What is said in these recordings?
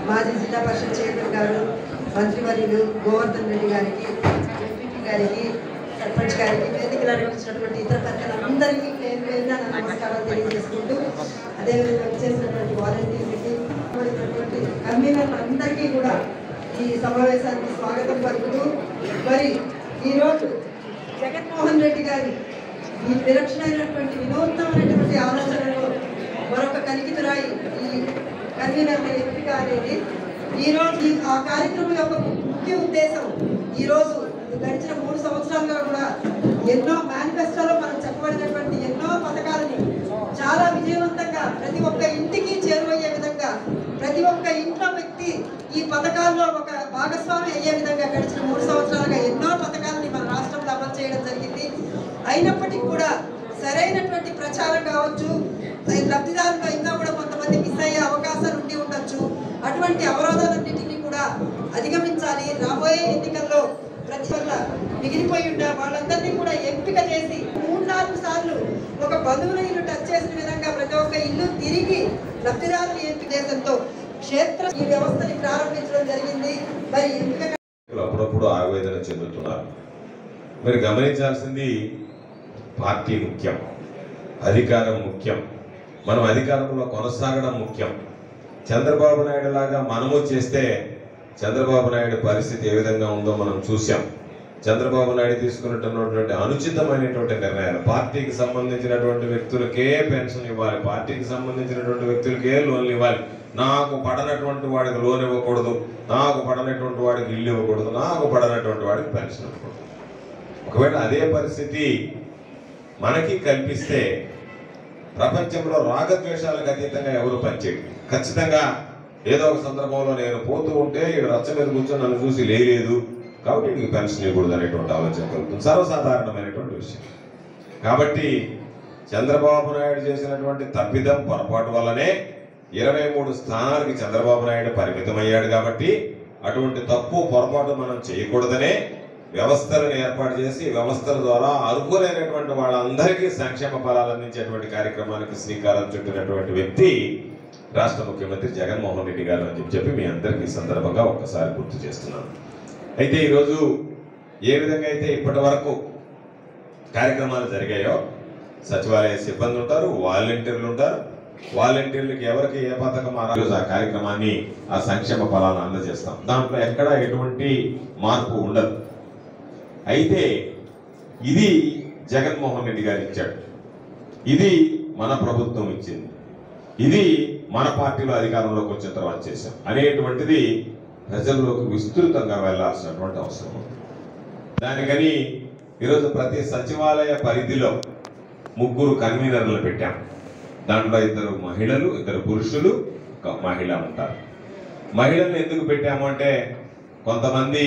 మాజీ జిల్లా పరిషత్ చైర్మన్ గారు మంత్రివర్యులు గోవర్ధన్ రెడ్డి గారికి ఎంపీపీ గారికి సర్పంచ్ గారికి వేదికలు అనిపించినటువంటి ఇతర పెద్దలందరికీ పేరు పేరున నా నమస్కారాలు తెలియజేసుకుంటూ అదేవిధంగా చేసినటువంటి వాలంటీర్లకి ఉన్నటువంటి కన్వీనర్లు అందరికీ కూడా ఈ సమావేశానికి స్వాగతం పలుకుతూ మరి ఈరోజు జగన్మోహన్ రెడ్డి గారి ఈ విలక్షణమైనటువంటి వినూత్నమైనటువంటి ఆలోచనలో మరొక కలికితురాయి ఈ కన్వీనర్ల ఎంపిక అనేది ఈ రోజు ఈ- ఆ కార్యక్రమం యొక్క ముఖ్య ఉద్దేశం ఈ రోజు గడిచిన మూడు సంవత్సరాలుగా కూడా ఎన్నో మేనిఫెస్టోలో మనం చెప్పబడినటువంటి ఎన్నో పథకాలని చాలా విజయవంతంగా ప్రతి ఒక్క ఇంటికి చేరువయ్యే విధంగా ప్రతి ఒక్క ఇంట్లో వ్యక్తి ఈ పథకాల్లో ఒక భాగస్వామి అయ్యే విధంగా గడిచిన మూడు సంవత్సరాలుగా ఎన్నో పథకాలని మన రాష్ట్రంలో అమలు చేయడం జరిగింది అయినప్పటికీ కూడా సరైనటువంటి ప్రచారం కావచ్చు లబ్ధిదారులు ఇంకా కూడా కొంతమంది మిస్ అయ్యే అవకాశాలు ఉండి ఉండొచ్చు అటువంటి అవరోధాలన్నింటినీ కూడా అధిగమించాలి రాబోయే ఎన్నికల్లో ప్రతి వల్ల మిగిలిపోయి ఉన్న వాళ్ళందరినీ కూడా ఎంపిక చేసి మూడు నాలుగు సార్లు ఒక బంధువుల ఇల్లు టచ్ చేసిన విధంగా ప్రతి ఒక్క ఇల్లు తిరిగి లబ్ధిదారులు ఎంపిక చేసడంతో క్షేత్ర ఈ వ్యవస్థని ప్రారంభించడం జరిగింది మరి ఎంపిక నాయకులు అప్పుడప్పుడు ఆవేదన చెందుతున్నారు మీరు గమనించాల్సింది పార్టీ ముఖ్యం అధికారం ముఖ్యం మనం అధికారంలో కొనసాగడం ముఖ్యం చంద్రబాబు నాయుడు లాగా మనము చేస్తే చంద్రబాబు నాయుడు పరిస్థితి ఏ విధంగా ఉందో మనం చూసాం చంద్రబాబు నాయుడు తీసుకున్నటువంటి అనుచితమైనటువంటి నిర్ణయాలు పార్టీకి సంబంధించినటువంటి వ్యక్తులకే పెన్షన్ ఇవ్వాలి పార్టీకి సంబంధించినటువంటి వ్యక్తులకే లోన్లు ఇవ్వాలి నాకు పడనటువంటి వాడికి లోన్ ఇవ్వకూడదు నాకు పడనటువంటి వాడికి ఇల్లు ఇవ్వకూడదు నాకు పడనటువంటి వాడికి పెన్షన్ ఇవ్వకూడదు ఒకవేళ అదే పరిస్థితి మనకి కల్పిస్తే ప్రపంచంలో రాగద్వేషాలకు అతీతంగా ఎవరు పనిచేయరు ఖచ్చితంగా ఏదో ఒక సందర్భంలో నేను పోతూ ఉంటే ఇక్కడ రచ్చ మీద కూర్చొని నన్ను చూసి లేదు కాబట్టి నీకు పెన్షన్ ఇవ్వకూడదు అనేటువంటి ఆలోచన కలుగుతుంది సర్వసాధారణమైనటువంటి విషయం కాబట్టి చంద్రబాబు నాయుడు చేసినటువంటి తప్పిదం పొరపాటు వల్లనే ఇరవై మూడు స్థానాలకి చంద్రబాబు నాయుడు పరిమితమయ్యాడు కాబట్టి అటువంటి తప్పు పొరపాటు మనం చేయకూడదనే వ్యవస్థలను ఏర్పాటు చేసి వ్యవస్థల ద్వారా అర్హులైనటువంటి వాళ్ళందరికీ సంక్షేమ ఫలాలు అందించేటువంటి కార్యక్రమానికి శ్రీకారం చుట్టినటువంటి వ్యక్తి రాష్ట్ర ముఖ్యమంత్రి జగన్మోహన్ రెడ్డి గారు అని చెప్పి చెప్పి మీ అందరికీ ఈ సందర్భంగా ఒక్కసారి గుర్తు చేస్తున్నాను అయితే ఈరోజు ఏ విధంగా అయితే ఇప్పటి వరకు కార్యక్రమాలు జరిగాయో సచివాలయ సిబ్బంది ఉంటారు వాలంటీర్లు ఉంటారు వాలంటీర్లకు ఎవరికి ఏ పథకం ఆ రోజు ఆ కార్యక్రమాన్ని ఆ సంక్షేమ ఫలాలను అందజేస్తాం దాంట్లో ఎక్కడ ఎటువంటి మార్పు ఉండదు అయితే ఇది జగన్మోహన్ రెడ్డి గారు ఇచ్చాడు ఇది మన ప్రభుత్వం ఇచ్చింది ఇది మన పార్టీలో అధికారంలోకి వచ్చిన తర్వాత చేశాం అనేటువంటిది ప్రజల్లోకి విస్తృతంగా వెళ్లాల్సినటువంటి అవసరం ఉంది దానికని ఈరోజు ప్రతి సచివాలయ పరిధిలో ముగ్గురు కన్వీనర్లు పెట్టాం దాంట్లో ఇద్దరు మహిళలు ఇద్దరు పురుషులు ఒక మహిళ ఉంటారు మహిళలను ఎందుకు పెట్టాము అంటే కొంతమంది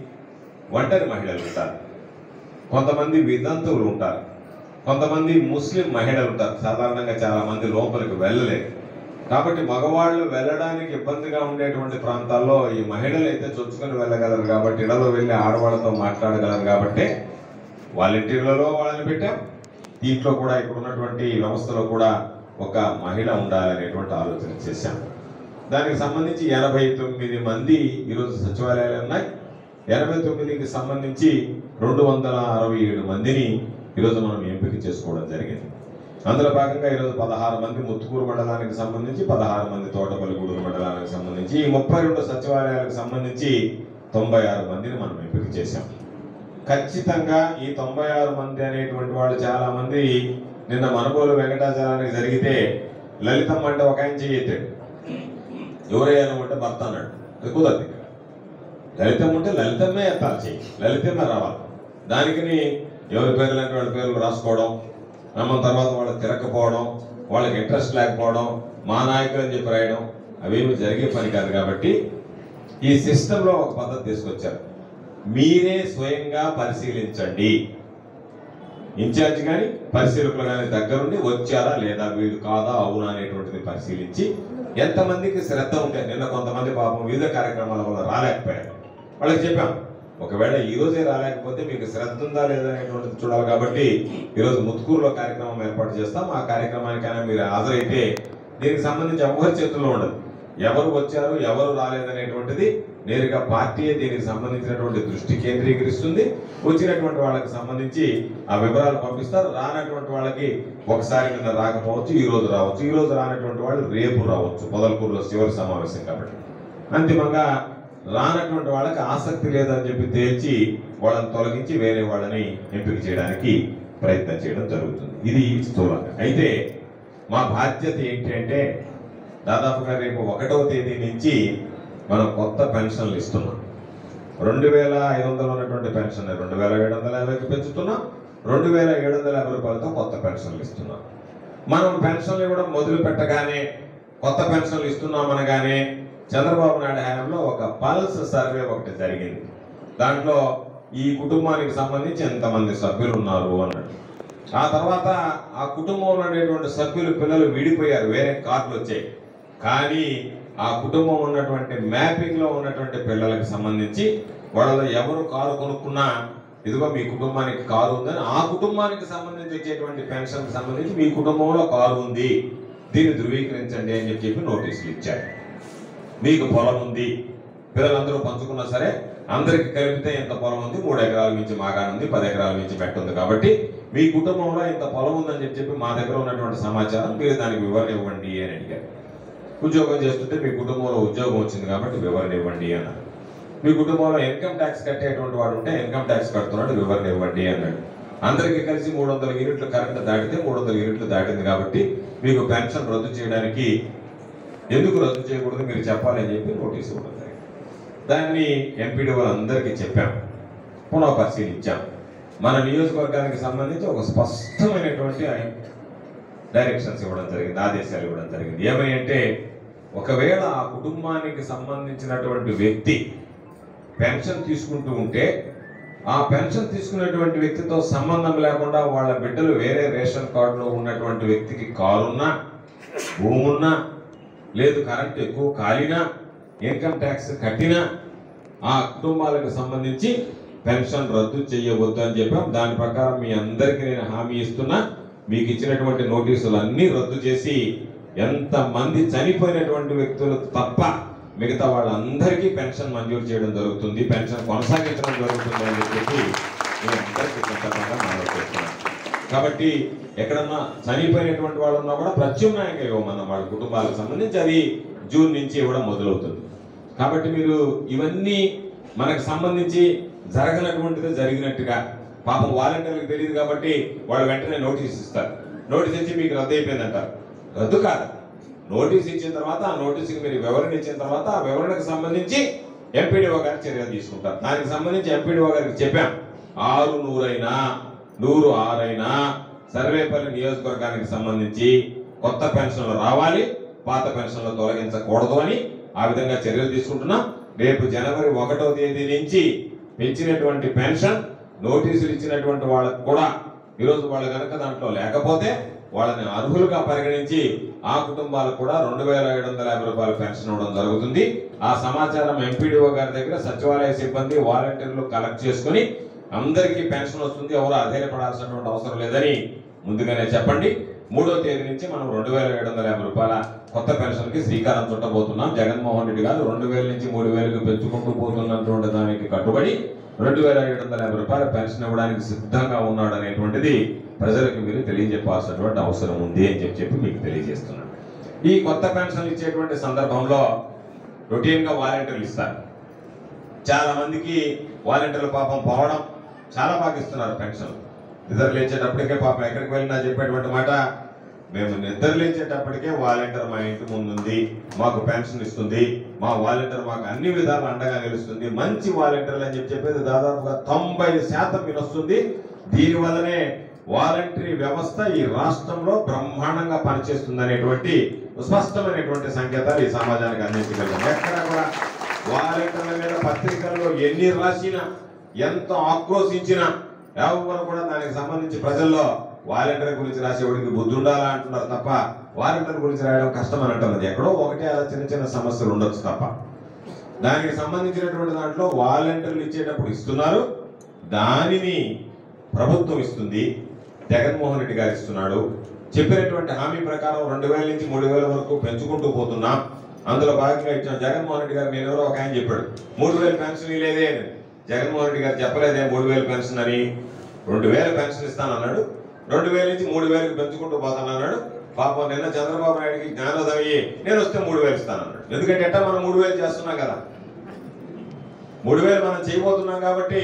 ఒంటరి మహిళలు ఉంటారు కొంతమంది వితంతువులు ఉంటారు కొంతమంది ముస్లిం మహిళలు ఉంటారు సాధారణంగా చాలా మంది లోపలికి వెళ్ళలేరు కాబట్టి మగవాళ్ళు వెళ్ళడానికి ఇబ్బందిగా ఉండేటువంటి ప్రాంతాల్లో ఈ మహిళలు అయితే చొచ్చుకొని వెళ్ళగలరు కాబట్టి ఇళ్లలో వెళ్ళి ఆడవాళ్ళతో మాట్లాడగలరు కాబట్టి వాలంటీర్లలో వాళ్ళని పెట్టాం దీంట్లో కూడా ఇక్కడ ఉన్నటువంటి వ్యవస్థలో కూడా ఒక మహిళ ఉండాలనేటువంటి ఆలోచన చేశాం దానికి సంబంధించి ఎనభై తొమ్మిది మంది ఈరోజు సచివాలయాలు ఉన్నాయి ఎనభై తొమ్మిదికి సంబంధించి రెండు వందల అరవై ఏడు మందిని ఈరోజు మనం ఎంపిక చేసుకోవడం జరిగింది అందులో భాగంగా ఈరోజు పదహారు మంది ముత్తుకూరు మండలానికి సంబంధించి పదహారు మంది తోటపల్లిగూడూరు మండలానికి సంబంధించి ఈ ముప్పై రెండు సచివాలయాలకు సంబంధించి తొంభై ఆరు మందిని మనం ఎంపిక చేశాం ఖచ్చితంగా ఈ తొంభై ఆరు మంది అనేటువంటి వాళ్ళు చాలా మంది నిన్న మనుగోలు వెంకటాచలానికి జరిగితే లలితమ్మ అంటే ఒక ఆయన చేయెత్తాడు ఎవరయ్యా నువ్వు అంటే భర్త అన్నాడు అది కుదరదు ఇక్కడ లలితమ్మ ఉంటే లలితమ్మే ఎత్తాలి చెయ్యి లలితమ్మే రావాలి దానికని ఎవరి పేర్లు అంటే వాళ్ళ పేర్లు రాసుకోవడం నమ్మం తర్వాత వాళ్ళకి తిరగకపోవడం వాళ్ళకి ఇంట్రెస్ట్ లేకపోవడం మా నాయకులు అని చెప్పి రాయడం అవేమి జరిగే పని కాదు కాబట్టి ఈ సిస్టంలో ఒక పద్ధతి తీసుకొచ్చారు మీరే స్వయంగా పరిశీలించండి ఇన్ఛార్జ్ కానీ పరిశీలకులు కానీ దగ్గరుండి వచ్చారా లేదా వీడు కాదా అవునా అనేటువంటిది పరిశీలించి ఎంతమందికి శ్రద్ధ ఉంటే నిన్న కొంతమంది పాపం వివిధ కార్యక్రమాల వల్ల రాలేకపోయారు వాళ్ళకి చెప్పాం ఒకవేళ ఈ రోజే రాలేకపోతే మీకు శ్రద్ధ ఉందా లేదా అనేటువంటిది చూడాలి కాబట్టి ఈరోజు ముత్కూరులో కార్యక్రమం ఏర్పాటు చేస్తాం ఆ కార్యక్రమానికైనా మీరు హాజరైతే దీనికి సంబంధించి ఎవరి చేతుల్లో ఉండదు ఎవరు వచ్చారు ఎవరు రాలేదనేటువంటిది నేరుగా పార్టీయే దీనికి సంబంధించినటువంటి దృష్టి కేంద్రీకరిస్తుంది వచ్చినటువంటి వాళ్ళకి సంబంధించి ఆ వివరాలు పంపిస్తారు రానటువంటి వాళ్ళకి ఒకసారి నిన్న రాకపోవచ్చు ఈ రోజు రావచ్చు ఈ రోజు రానటువంటి వాళ్ళు రేపు రావచ్చు పొదలకూరులో చివరి సమావేశం కాబట్టి అంతిమంగా రానటువంటి వాళ్ళకి ఆసక్తి లేదని చెప్పి తేల్చి వాళ్ళని తొలగించి వేరే వాళ్ళని ఎంపిక చేయడానికి ప్రయత్నం చేయడం జరుగుతుంది ఇది స్థూలంగా అయితే మా బాధ్యత ఏంటి అంటే దాదాపుగా రేపు ఒకటవ తేదీ నుంచి మనం కొత్త పెన్షన్లు ఇస్తున్నాం రెండు వేల ఐదు వందలు ఉన్నటువంటి పెన్షన్ రెండు వేల ఏడు వందల యాభైకి పెంచుతున్నాం రెండు వేల ఏడు వందల యాభై రూపాయలతో కొత్త పెన్షన్లు ఇస్తున్నాం మనం పెన్షన్లు ఇవ్వడం మొదలు పెట్టగానే కొత్త పెన్షన్లు ఇస్తున్నాం అనగానే చంద్రబాబు నాయుడు హయాంలో ఒక పల్స్ సర్వే ఒకటి జరిగింది దాంట్లో ఈ కుటుంబానికి సంబంధించి ఎంతమంది సభ్యులు ఉన్నారు అన్నట్టు ఆ తర్వాత ఆ కుటుంబంలో ఉండేటువంటి సభ్యులు పిల్లలు విడిపోయారు వేరే కార్డులు వచ్చాయి కానీ ఆ కుటుంబం ఉన్నటువంటి మ్యాపింగ్ లో ఉన్నటువంటి పిల్లలకు సంబంధించి వాళ్ళలో ఎవరు కారు కొనుక్కున్నా ఇదిగో మీ కుటుంబానికి కారు ఉందని ఆ కుటుంబానికి సంబంధించి వచ్చేటువంటి పెన్షన్ సంబంధించి మీ కుటుంబంలో కారు ఉంది దీన్ని ధృవీకరించండి అని చెప్పి చెప్పి నోటీసులు ఇచ్చారు మీకు పొలం ఉంది పిల్లలందరూ పంచుకున్నా సరే అందరికి కలిపితే ఇంత పొలం ఉంది మూడు ఎకరాల నుంచి మాగాన్ ఉంది పది ఎకరాల నుంచి మెట్ట ఉంది కాబట్టి మీ కుటుంబంలో ఇంత పొలం ఉందని చెప్పి చెప్పి మా దగ్గర ఉన్నటువంటి సమాచారం మీరు దానికి వివరణ ఇవ్వండి అని అడిగారు ఉద్యోగం చేస్తుంటే మీ కుటుంబంలో ఉద్యోగం వచ్చింది కాబట్టి వివరణ ఇవ్వండి అన్నారు మీ కుటుంబంలో ఇన్కమ్ ట్యాక్స్ కట్టేటువంటి వాడు ఉంటే ఇన్కమ్ ట్యాక్స్ కడుతున్నాడు వివరణ ఇవ్వండి అన్నాడు అందరికీ కలిసి మూడు వందల యూనిట్లు కరెంట్ దాటితే మూడు వందల యూనిట్లు దాటింది కాబట్టి మీకు పెన్షన్ రద్దు చేయడానికి ఎందుకు రద్దు చేయకూడదు మీరు చెప్పాలి అని చెప్పి నోటీస్ ఇవ్వడం జరిగింది దాన్ని ఎంపీడీ వాళ్ళందరికీ చెప్పాం పునః పరిశీలించాం మన నియోజకవర్గానికి సంబంధించి ఒక స్పష్టమైనటువంటి డైరెక్షన్స్ ఇవ్వడం జరిగింది ఆదేశాలు ఇవ్వడం జరిగింది ఏమని అంటే ఒకవేళ ఆ కుటుంబానికి సంబంధించినటువంటి వ్యక్తి పెన్షన్ తీసుకుంటూ ఉంటే ఆ పెన్షన్ తీసుకున్నటువంటి వ్యక్తితో సంబంధం లేకుండా వాళ్ళ బిడ్డలు వేరే రేషన్ కార్డులో ఉన్నటువంటి వ్యక్తికి కారున్నా భూమున్నా లేదు కరెంట్ ఎక్కువ కాలినా ఇన్కమ్ ట్యాక్స్ కట్టినా ఆ కుటుంబాలకు సంబంధించి పెన్షన్ రద్దు చేయవద్దు అని చెప్పాం దాని ప్రకారం మీ అందరికీ నేను హామీ ఇస్తున్నా మీకు ఇచ్చినటువంటి నోటీసులు అన్నీ రద్దు చేసి ఎంత మంది చనిపోయినటువంటి వ్యక్తులు తప్ప మిగతా వాళ్ళందరికీ పెన్షన్ మంజూరు చేయడం జరుగుతుంది పెన్షన్ కొనసాగించడం జరుగుతుంది అని చెప్పి నేను అందరికీ సందర్భంగా మనవి చేస్తున్నాను కాబట్టి ఎక్కడన్నా చనిపోయినటువంటి వాళ్ళు ఉన్నా కూడా ప్రత్యామ్నాయంగా ఇవ్వమన్న వాళ్ళ కుటుంబాలకు సంబంధించి అది జూన్ నుంచి ఇవ్వడం మొదలవుతుంది కాబట్టి మీరు ఇవన్నీ మనకు సంబంధించి జరగనటువంటిది జరిగినట్టుగా పాపం వాలంటీర్లకు తెలియదు కాబట్టి వాళ్ళు వెంటనే నోటీస్ ఇస్తారు నోటీస్ ఇచ్చి మీకు రద్దు అయిపోయిందంటారు రద్దు కాదు నోటీస్ ఇచ్చిన తర్వాత ఆ నోటీస్కి మీరు వివరణ ఇచ్చిన తర్వాత ఆ వివరణకు సంబంధించి ఎంపీడీఓ గారు చర్యలు తీసుకుంటారు దానికి సంబంధించి ఎంపీడీఓ గారికి చెప్పాం ఆరు నూరైనా నూరు ఆరైనా సర్వేపల్లి నియోజకవర్గానికి సంబంధించి కొత్త పెన్షన్లు రావాలి పాత పెన్షన్లు తొలగించకూడదు అని ఆ విధంగా చర్యలు తీసుకుంటున్నాం రేపు జనవరి ఒకటో తేదీ నుంచి పెంచినటువంటి పెన్షన్ నోటీసులు ఇచ్చినటువంటి వాళ్ళకు కూడా ఈరోజు వాళ్ళు కనుక దాంట్లో లేకపోతే వాళ్ళని అర్హులుగా పరిగణించి ఆ కుటుంబాలకు కూడా రెండు వేల ఏడు వందల యాభై రూపాయల పెన్షన్ ఇవ్వడం జరుగుతుంది ఆ సమాచారం ఎంపీడీఓ గారి దగ్గర సచివాలయ సిబ్బంది వాలంటీర్లు కలెక్ట్ చేసుకుని అందరికీ పెన్షన్ వస్తుంది ఎవరు అధైర్యపడాల్సినటువంటి అవసరం లేదని ముందుగానే చెప్పండి మూడో తేదీ నుంచి మనం రెండు వేల ఏడు వందల యాభై రూపాయల కొత్త పెన్షన్ కి శ్రీకారం చుట్టబోతున్నాం జగన్మోహన్ రెడ్డి గారు రెండు వేల నుంచి మూడు వేలకు పెంచుకుంటూ పోతున్నటువంటి దానికి కట్టుబడి రెండు వేల ఏడు వందల యాభై రూపాయల పెన్షన్ ఇవ్వడానికి సిద్ధంగా ఉన్నాడు అనేటువంటిది ప్రజలకు మీరు తెలియజెప్పాల్సినటువంటి అవసరం ఉంది అని చెప్పి చెప్పి మీకు తెలియజేస్తున్నాను ఈ కొత్త పెన్షన్ ఇచ్చేటువంటి సందర్భంలో రొటీన్ గా వాలంటీర్లు ఇస్తారు చాలా మందికి వాలంటీర్ల పాపం పోవడం చాలా బాగా ఇస్తున్నారు పెన్షన్ నిద్ర లేచేటప్పటికే పాపం ఎక్కడికి వెళ్ళినా చెప్పేటువంటి మాట మేము నిద్ర లేచేటప్పటికే వాలంటీర్ మా ఇంటి ముందుంది మాకు పెన్షన్ ఇస్తుంది మా వాలంటీర్ మాకు అన్ని విధాలు అండగా నిలుస్తుంది మంచి వాలంటీర్లు అని చెప్పి చెప్పేది దాదాపుగా తొంభై శాతం వస్తుంది దీని వల్లనే వాలంటరీ వ్యవస్థ ఈ రాష్ట్రంలో బ్రహ్మాండంగా పనిచేస్తుంది అనేటువంటి స్పష్టమైనటువంటి సంకేతాలు ఈ సమాజానికి అందించగలం ఎక్కడ కూడా వాలంటీర్ల మీద పత్రికల్లో ఎన్ని రాసినా ఎంత ఆక్రోశించినా ఎవరు కూడా దానికి సంబంధించి ప్రజల్లో వాలంటీర్ గురించి రాసేవాడికి బుద్ధి ఉండాలా అంటున్నారు తప్ప వాలంటీర్ గురించి రాయడం కష్టం అని అంటున్నది ఎక్కడో ఒకటే అలా చిన్న చిన్న సమస్యలు ఉండొచ్చు తప్ప దానికి సంబంధించినటువంటి దాంట్లో వాలంటీర్లు ఇచ్చేటప్పుడు ఇస్తున్నారు దానిని ప్రభుత్వం ఇస్తుంది జగన్మోహన్ రెడ్డి గారు ఇస్తున్నాడు చెప్పినటువంటి హామీ ప్రకారం రెండు వేల నుంచి మూడు వేల వరకు పెంచుకుంటూ పోతున్నాం అందులో భాగంగా ఇచ్చాం జగన్మోహన్ రెడ్డి గారు నేను ఎవరో ఒక ఆయన చెప్పాడు మూడు వేలు పెన్షన్ ఇలేదే అని జగన్మోహన్ రెడ్డి గారు చెప్పలేదే మూడు వేలు పెన్షన్ అని రెండు వేలు పెన్షన్ ఇస్తానన్నాడు రెండు వేల నుంచి మూడు వేలకు పెంచుకుంటూ పోతానన్నాడు పాపం నిన్న చంద్రబాబు నాయుడికి జ్ఞానోదయం అయ్యి నేను వస్తే మూడు వేలు ఇస్తానన్నాడు ఎందుకంటే ఎట్టా మనం మూడు వేలు చేస్తున్నాం కదా మూడు వేలు మనం చేయబోతున్నాం కాబట్టి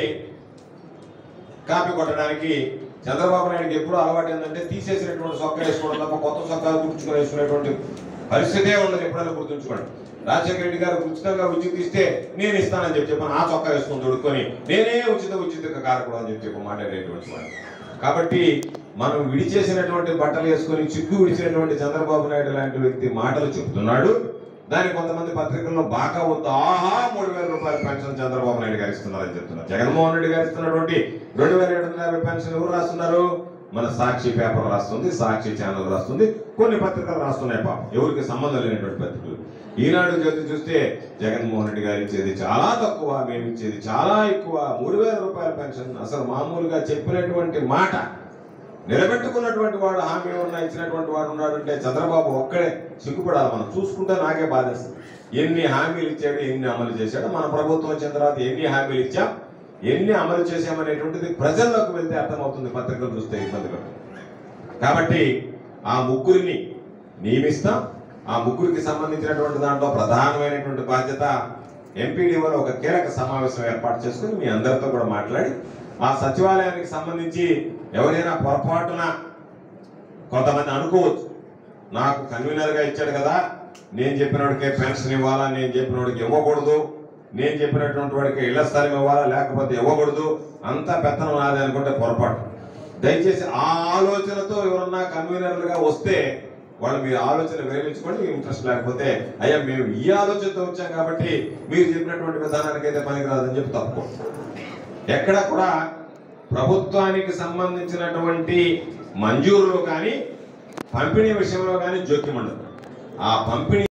కాపీ కొట్టడానికి చంద్రబాబు నాయుడుకి ఎప్పుడూ అలవాటు ఏంటంటే తీసేసినటువంటి సొక్క వేసుకోవడం తప్ప కొత్త సొక్కా గుర్తుకుని వేసుకునేటువంటి పరిస్థితే ఉండదు ఎప్పుడైనా గుర్తుంచుకోండి రాజశేఖర రెడ్డి గారు ఉచితంగా ఉచిత ఇస్తే నేను ఇస్తానని చెప్పి చెప్పాను ఆ చొక్కా వేసుకొని దొడుకొని నేనే ఉచిత ఉచిత కారకుడు అని చెప్పి చెప్పి మాట్లాడేటువంటి వాడు కాబట్టి మనం విడిచేసినటువంటి బట్టలు వేసుకొని చిక్కు విడిచినటువంటి చంద్రబాబు నాయుడు లాంటి వ్యక్తి మాటలు చెబుతున్నాడు దానికి కొంతమంది పత్రికల్లో బాగా వద్దు ఆహా మూడు వేల రూపాయల పెన్షన్ చంద్రబాబు నాయుడు గారు ఇస్తున్నారని చెప్తున్నారు జగన్మోహన్ రెడ్డి గారు ఇస్తున్నటువంటి రెండు వేల ఏడు వందల యాభై పెన్షన్ ఎవరు రాస్తున్నారు మన సాక్షి పేపర్ రాస్తుంది సాక్షి ఛానల్ రాస్తుంది కొన్ని పత్రికలు రాస్తున్నాయి పాపం ఎవరికి సంబంధం లేనటువంటి పత్రికలు ఈనాడు జ్యోతి చూస్తే జగన్మోహన్ రెడ్డి గారు ఇచ్చేది చాలా తక్కువ మేము ఇచ్చేది చాలా ఎక్కువ మూడు వేల రూపాయల పెన్షన్ అసలు మామూలుగా చెప్పినటువంటి మాట నిలబెట్టుకున్నటువంటి వాడు హామీ ఉన్న ఇచ్చినటువంటి వాడు ఉన్నాడంటే చంద్రబాబు ఒక్కడే సిగ్గుపడాలి మనం చూసుకుంటే నాకే బాధేస్తుంది ఎన్ని హామీలు ఇచ్చాడు ఎన్ని అమలు చేశాడు మన ప్రభుత్వం వచ్చిన తర్వాత ఎన్ని హామీలు ఇచ్చాం ఎన్ని అమలు చేశామనేటువంటిది ప్రజల్లోకి వెళ్తే అర్థమవుతుంది పత్రికలు చూస్తే ఇబ్బందిగా కాబట్టి ఆ ముగ్గురిని నియమిస్తాం ఆ ముగ్గురికి సంబంధించినటువంటి దాంట్లో ప్రధానమైనటువంటి బాధ్యత ఎంపీడీఓలో ఒక కీలక సమావేశం ఏర్పాటు చేసుకుని మీ అందరితో కూడా మాట్లాడి ఆ సచివాలయానికి సంబంధించి ఎవరైనా పొరపాటున కొంతమంది అనుకోవచ్చు నాకు కన్వీనర్గా ఇచ్చాడు కదా నేను చెప్పినోడికే పెన్షన్ ఇవ్వాలా నేను చెప్పినోడికి ఇవ్వకూడదు నేను చెప్పినటువంటి వాడికి ఇళ్ల స్థలం ఇవ్వాలా లేకపోతే ఇవ్వకూడదు అంతా పెత్తనం నాది అనుకుంటే పొరపాటు దయచేసి ఆ ఆలోచనతో ఎవరన్నా కన్వీనర్లుగా వస్తే వాళ్ళు మీరు ఆలోచన విరమించుకోండి ఇంట్రెస్ట్ లేకపోతే అయ్యా మేము ఈ ఆలోచనతో వచ్చాం కాబట్టి మీరు చెప్పినటువంటి విధానానికి అయితే పనికిరాదని చెప్పి తప్పుకోండి ఎక్కడ కూడా ప్రభుత్వానికి సంబంధించినటువంటి మంజూరులో కానీ పంపిణీ విషయంలో కానీ జోక్యం ఉండదు ఆ పంపిణీ